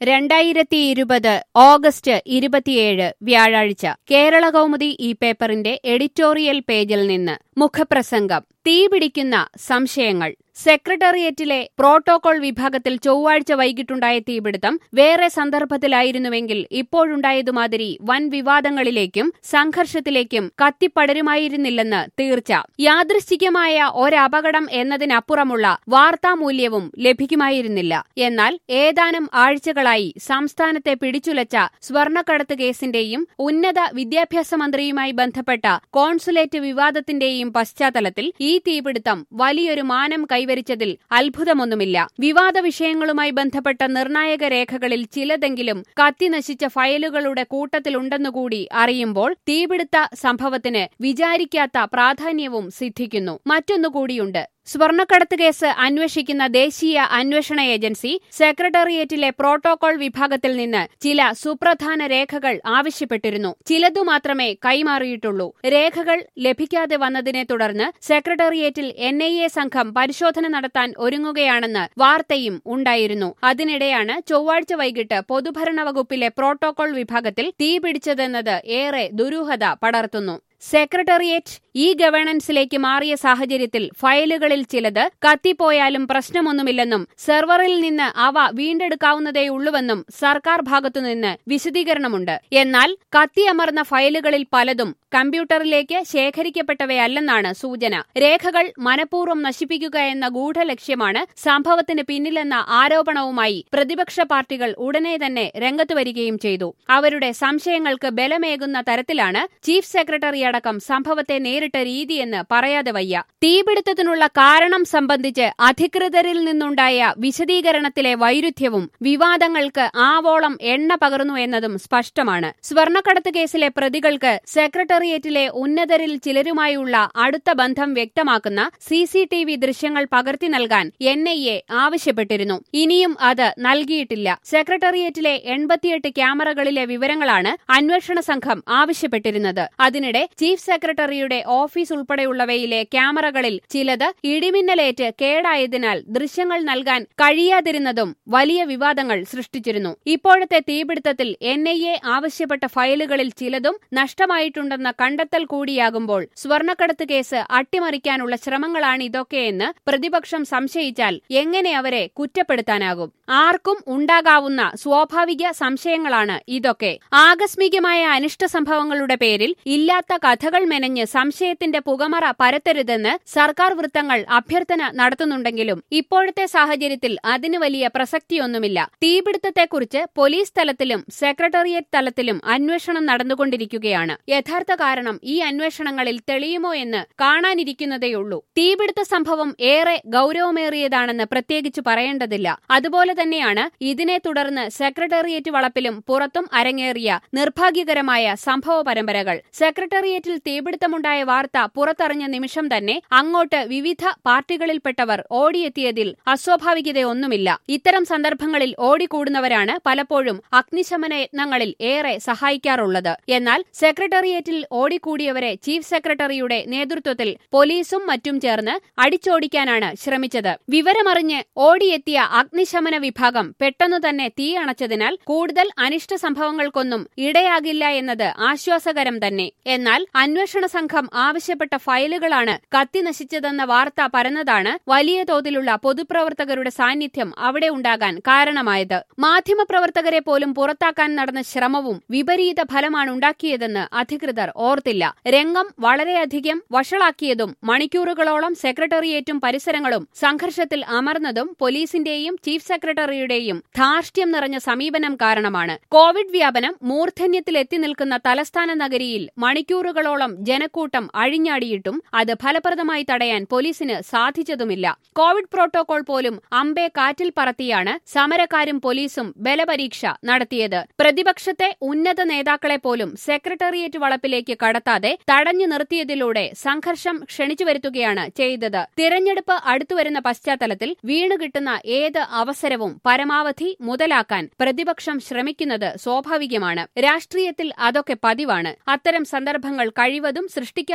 രണ്ടായിരത്തി ഇരുപത് ഓഗസ്റ്റ് ഇരുപത്തിയേഴ് വ്യാഴാഴ്ച കേരള കൗമുദി ഈ പേപ്പറിന്റെ എഡിറ്റോറിയൽ പേജിൽ നിന്ന് മുഖപ്രസംഗം തീപിടിക്കുന്ന സംശയങ്ങൾ സെക്രട്ടേറിയറ്റിലെ പ്രോട്ടോകോൾ വിഭാഗത്തിൽ ചൊവ്വാഴ്ച വൈകിട്ടുണ്ടായ തീപിടുത്തം വേറെ സന്ദർഭത്തിലായിരുന്നുവെങ്കിൽ ഇപ്പോഴുണ്ടായതുമാതിരി വൻ വിവാദങ്ങളിലേക്കും സംഘർഷത്തിലേക്കും കത്തിപ്പടരുമായിരുന്നില്ലെന്ന് തീർച്ച യാദൃശ്ചികമായ ഒരപകടം എന്നതിനപ്പുറമുള്ള വാർത്താമൂല്യവും ലഭിക്കുമായിരുന്നില്ല എന്നാൽ ഏതാനും ആഴ്ചകളായി സംസ്ഥാനത്തെ പിടിച്ചുലച്ച സ്വർണ്ണക്കടത്ത് കേസിന്റെയും ഉന്നത വിദ്യാഭ്യാസ മന്ത്രിയുമായി ബന്ധപ്പെട്ട കോൺസുലേറ്റ് വിവാദത്തിന്റെയും പശ്ചാത്തലത്തിൽ ഈ തീപിടുത്തം വലിയൊരു മാനം കൈവരിച്ചതിൽ അത്ഭുതമൊന്നുമില്ല വിവാദ വിഷയങ്ങളുമായി ബന്ധപ്പെട്ട നിർണായക രേഖകളിൽ ചിലതെങ്കിലും കത്തിനശിച്ച ഫയലുകളുടെ കൂട്ടത്തിലുണ്ടെന്നുകൂടി അറിയുമ്പോൾ തീപിടുത്ത സംഭവത്തിന് വിചാരിക്കാത്ത പ്രാധാന്യവും സിദ്ധിക്കുന്നു മറ്റൊന്നുകൂടിയുണ്ട് സ്വർണ്ണക്കടത്ത് കേസ് അന്വേഷിക്കുന്ന ദേശീയ അന്വേഷണ ഏജൻസി സെക്രട്ടേറിയറ്റിലെ പ്രോട്ടോകോൾ വിഭാഗത്തിൽ നിന്ന് ചില സുപ്രധാന രേഖകൾ ആവശ്യപ്പെട്ടിരുന്നു ചിലതു മാത്രമേ കൈമാറിയിട്ടുള്ളൂ രേഖകൾ ലഭിക്കാതെ വന്നതിനെ തുടർന്ന് സെക്രട്ടേറിയറ്റിൽ എൻ ഐ എ സംഘം പരിശോധന നടത്താൻ ഒരുങ്ങുകയാണെന്ന് വാർത്തയും ഉണ്ടായിരുന്നു അതിനിടെയാണ് ചൊവ്വാഴ്ച വൈകിട്ട് പൊതുഭരണ വകുപ്പിലെ പ്രോട്ടോകോൾ വിഭാഗത്തിൽ തീപിടിച്ചതെന്നത് ഏറെ ദുരൂഹത പടർത്തുന്നു സെക്രട്ടേറിയറ്റ് ഇ ഗവേണൻസിലേക്ക് മാറിയ സാഹചര്യത്തിൽ ഫയലുകളിൽ ചിലത് കത്തിപ്പോയാലും പ്രശ്നമൊന്നുമില്ലെന്നും സെർവറിൽ നിന്ന് അവ വീണ്ടെടുക്കാവുന്നതേയുള്ളൂവെന്നും സർക്കാർ ഭാഗത്തുനിന്ന് വിശദീകരണമുണ്ട് എന്നാൽ കത്തിയമർന്ന ഫയലുകളിൽ പലതും കമ്പ്യൂട്ടറിലേക്ക് ശേഖരിക്കപ്പെട്ടവയല്ലെന്നാണ് സൂചന രേഖകൾ മനഃപൂർവ്വം നശിപ്പിക്കുക എന്ന ഗൂഢലക്ഷ്യമാണ് സംഭവത്തിന് പിന്നിലെന്ന ആരോപണവുമായി പ്രതിപക്ഷ പാർട്ടികൾ ഉടനെ തന്നെ രംഗത്തുവരികയും ചെയ്തു അവരുടെ സംശയങ്ങൾക്ക് ബലമേകുന്ന തരത്തിലാണ് ചീഫ് സെക്രട്ടറി അടക്കം സംഭവത്തെ നേരിട്ട രീതിയെന്ന് പറയാതെ വയ്യ തീപിടുത്തത്തിനുള്ള കാരണം സംബന്ധിച്ച് അധികൃതരിൽ നിന്നുണ്ടായ വിശദീകരണത്തിലെ വൈരുദ്ധ്യവും വിവാദങ്ങൾക്ക് ആവോളം എണ്ണ പകർന്നു എന്നതും സ്പഷ്ടമാണ് സ്വർണ്ണക്കടത്ത് കേസിലെ പ്രതികൾക്ക് സെക്രട്ടേറിയറ്റിലെ ഉന്നതരിൽ ചിലരുമായുള്ള അടുത്ത ബന്ധം വ്യക്തമാക്കുന്ന സി സി ടി വി ദൃശ്യങ്ങൾ പകർത്തി നൽകാൻ എൻ ഐ എ ആവശ്യപ്പെട്ടിരുന്നു ഇനിയും അത് നൽകിയിട്ടില്ല സെക്രട്ടേറിയറ്റിലെ എൺപത്തിയെട്ട് ക്യാമറകളിലെ വിവരങ്ങളാണ് അന്വേഷണ സംഘം ആവശ്യപ്പെട്ടിരുന്നത് അതിനിടെ ചീഫ് സെക്രട്ടറിയുടെ ഓഫീസ് ഉൾപ്പെടെയുള്ളവയിലെ ക്യാമറകളിൽ ചിലത് ഇടിമിന്നലേറ്റ് കേടായതിനാൽ ദൃശ്യങ്ങൾ നൽകാൻ കഴിയാതിരുന്നതും വലിയ വിവാദങ്ങൾ സൃഷ്ടിച്ചിരുന്നു ഇപ്പോഴത്തെ തീപിടുത്തത്തിൽ എൻ ഐ എ ആവശ്യപ്പെട്ട ഫയലുകളിൽ ചിലതും നഷ്ടമായിട്ടുണ്ടെന്ന കണ്ടെത്തൽ കൂടിയാകുമ്പോൾ സ്വർണ്ണക്കടത്ത് കേസ് അട്ടിമറിക്കാനുള്ള ശ്രമങ്ങളാണ് ഇതൊക്കെയെന്ന് പ്രതിപക്ഷം സംശയിച്ചാൽ എങ്ങനെ അവരെ കുറ്റപ്പെടുത്താനാകും ആർക്കും ഉണ്ടാകാവുന്ന സ്വാഭാവിക സംശയങ്ങളാണ് ഇതൊക്കെ ആകസ്മികമായ അനിഷ്ട സംഭവങ്ങളുടെ പേരിൽ ഇല്ലാത്ത കഥകൾ മെനഞ്ഞ് സംശയത്തിന്റെ പുകമറ പരത്തരുതെന്ന് സർക്കാർ വൃത്തങ്ങൾ അഭ്യർത്ഥന നടത്തുന്നുണ്ടെങ്കിലും ഇപ്പോഴത്തെ സാഹചര്യത്തിൽ അതിന് വലിയ പ്രസക്തിയൊന്നുമില്ല തീപിടുത്തത്തെക്കുറിച്ച് പോലീസ് തലത്തിലും സെക്രട്ടേറിയറ്റ് തലത്തിലും അന്വേഷണം നടന്നുകൊണ്ടിരിക്കുകയാണ് യഥാർത്ഥ കാരണം ഈ അന്വേഷണങ്ങളിൽ തെളിയുമോ എന്ന് കാണാനിരിക്കുന്നതേയുള്ളൂ തീപിടുത്ത സംഭവം ഏറെ ഗൌരവമേറിയതാണെന്ന് പ്രത്യേകിച്ച് പറയേണ്ടതില്ല അതുപോലെ തന്നെയാണ് ഇതിനെ തുടർന്ന് സെക്രട്ടേറിയറ്റ് വളപ്പിലും പുറത്തും അരങ്ങേറിയ നിർഭാഗ്യകരമായ സംഭവ പരമ്പരകൾ സെക്രട്ടേറിയറ്റിൽ തീപിടുത്തമുണ്ടായ വാർത്ത പുറത്തറിഞ്ഞ നിമിഷം തന്നെ അങ്ങോട്ട് വിവിധ പാർട്ടികളിൽപ്പെട്ടവർ ഓടിയെത്തിയതിൽ അസ്വാഭാവികതയൊന്നുമില്ല ഇത്തരം സന്ദർഭങ്ങളിൽ ഓടിക്കൂടുന്നവരാണ് പലപ്പോഴും അഗ്നിശമന യത്നങ്ങളിൽ ഏറെ സഹായിക്കാറുള്ളത് എന്നാൽ സെക്രട്ടേറിയറ്റിൽ ഓടിക്കൂടിയവരെ ചീഫ് സെക്രട്ടറിയുടെ നേതൃത്വത്തിൽ പോലീസും മറ്റും ചേർന്ന് അടിച്ചോടിക്കാനാണ് ശ്രമിച്ചത് വിവരമറിഞ്ഞ് ഓടിയെത്തിയ അഗ്നിശമന വിഭാഗം പെട്ടെന്നു തന്നെ തീ അണച്ചതിനാൽ കൂടുതൽ അനിഷ്ട സംഭവങ്ങൾക്കൊന്നും ഇടയാകില്ല എന്നത് ആശ്വാസകരം തന്നെ എന്നാൽ അന്വേഷണ സംഘം ആവശ്യപ്പെട്ട ഫയലുകളാണ് കത്തിനശിച്ചതെന്ന വാർത്ത പരന്നതാണ് വലിയ തോതിലുള്ള പൊതുപ്രവർത്തകരുടെ സാന്നിധ്യം അവിടെ ഉണ്ടാകാൻ കാരണമായത് മാധ്യമപ്രവർത്തകരെ പോലും പുറത്താക്കാൻ നടന്ന ശ്രമവും വിപരീത ഫലമാണ് ഉണ്ടാക്കിയതെന്ന് അധികൃതർ ഓർത്തില്ല രംഗം വളരെയധികം വഷളാക്കിയതും മണിക്കൂറുകളോളം സെക്രട്ടേറിയറ്റും പരിസരങ്ങളും സംഘർഷത്തിൽ അമർന്നതും പോലീസിന്റെയും ചീഫ് സെക്രട്ടറിയുടെയും ധാർഷ്ട്യം നിറഞ്ഞ സമീപനം കാരണമാണ് കോവിഡ് വ്യാപനം മൂർധന്യത്തിലെത്തി നിൽക്കുന്ന തലസ്ഥാന നഗരിയിൽ മണിക്കൂറുകളോളം ജനക്കൂട്ടം അഴിഞ്ഞാടിയിട്ടും അത് ഫലപ്രദമായി തടയാൻ പോലീസിന് സാധിച്ചതുമില്ല കോവിഡ് പ്രോട്ടോകോൾ പോലും അമ്പെ കാറ്റിൽ പറത്തിയാണ് സമരക്കാരും പോലീസും ബലപരീക്ഷ നടത്തിയത് പ്രതിപക്ഷത്തെ ഉന്നത നേതാക്കളെ പോലും സെക്രട്ടേറിയറ്റ് വളപ്പിലേക്ക് കടത്താതെ തടഞ്ഞു നിർത്തിയതിലൂടെ സംഘർഷം ക്ഷണിച്ചു വരുത്തുകയാണ് ചെയ്തത് തിരഞ്ഞെടുപ്പ് അടുത്തുവരുന്ന പശ്ചാത്തലത്തിൽ വീണുകിട്ടുന്ന ഏത് അവസരവും പരമാവധി മുതലാക്കാൻ പ്രതിപക്ഷം ശ്രമിക്കുന്നത് സ്വാഭാവികമാണ് രാഷ്ട്രീയത്തിൽ അതൊക്കെ പതിവാണ് അത്തരം സന്ദർഭങ്ങൾ കഴിവതും സൃഷ്ടിക്കാതെ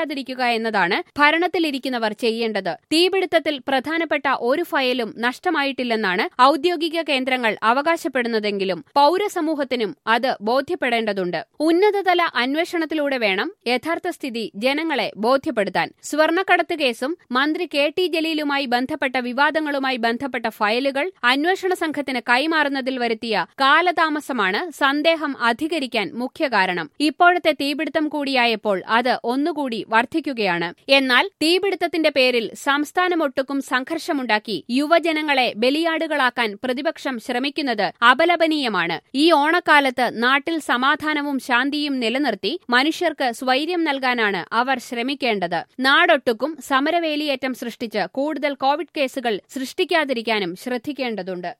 നശിപ്പിക്കാതിരിക്കുക എന്നതാണ് ഭരണത്തിലിരിക്കുന്നവർ ചെയ്യേണ്ടത് തീപിടുത്തത്തിൽ പ്രധാനപ്പെട്ട ഒരു ഫയലും നഷ്ടമായിട്ടില്ലെന്നാണ് ഔദ്യോഗിക കേന്ദ്രങ്ങൾ അവകാശപ്പെടുന്നതെങ്കിലും പൌരസമൂഹത്തിനും അത് ബോധ്യപ്പെടേണ്ടതുണ്ട് ഉന്നതതല അന്വേഷണത്തിലൂടെ വേണം യഥാർത്ഥ സ്ഥിതി ജനങ്ങളെ ബോധ്യപ്പെടുത്താൻ സ്വർണ്ണക്കടത്ത് കേസും മന്ത്രി കെ ടി ജലീലുമായി ബന്ധപ്പെട്ട വിവാദങ്ങളുമായി ബന്ധപ്പെട്ട ഫയലുകൾ അന്വേഷണ സംഘത്തിന് കൈമാറുന്നതിൽ വരുത്തിയ കാലതാമസമാണ് സന്ദേഹം അധികരിക്കാൻ മുഖ്യ കാരണം ഇപ്പോഴത്തെ തീപിടുത്തം കൂടിയായപ്പോൾ അത് ഒന്നുകൂടി വർദ്ധിക്കുകയാണ് എന്നാൽ തീപിടുത്തത്തിന്റെ പേരിൽ സംസ്ഥാനമൊട്ടുക്കും സംഘർഷമുണ്ടാക്കി യുവജനങ്ങളെ ബലിയാടുകളാക്കാൻ പ്രതിപക്ഷം ശ്രമിക്കുന്നത് അപലപനീയമാണ് ഈ ഓണക്കാലത്ത് നാട്ടിൽ സമാധാനവും ശാന്തിയും നിലനിർത്തി മനുഷ്യർക്ക് സ്വൈര്യം നൽകാനാണ് അവർ ശ്രമിക്കേണ്ടത് നാടൊട്ടുക്കും സമരവേലിയേറ്റം സൃഷ്ടിച്ച് കൂടുതൽ കോവിഡ് കേസുകൾ സൃഷ്ടിക്കാതിരിക്കാനും ശ്രദ്ധിക്കേണ്ടതുണ്ട്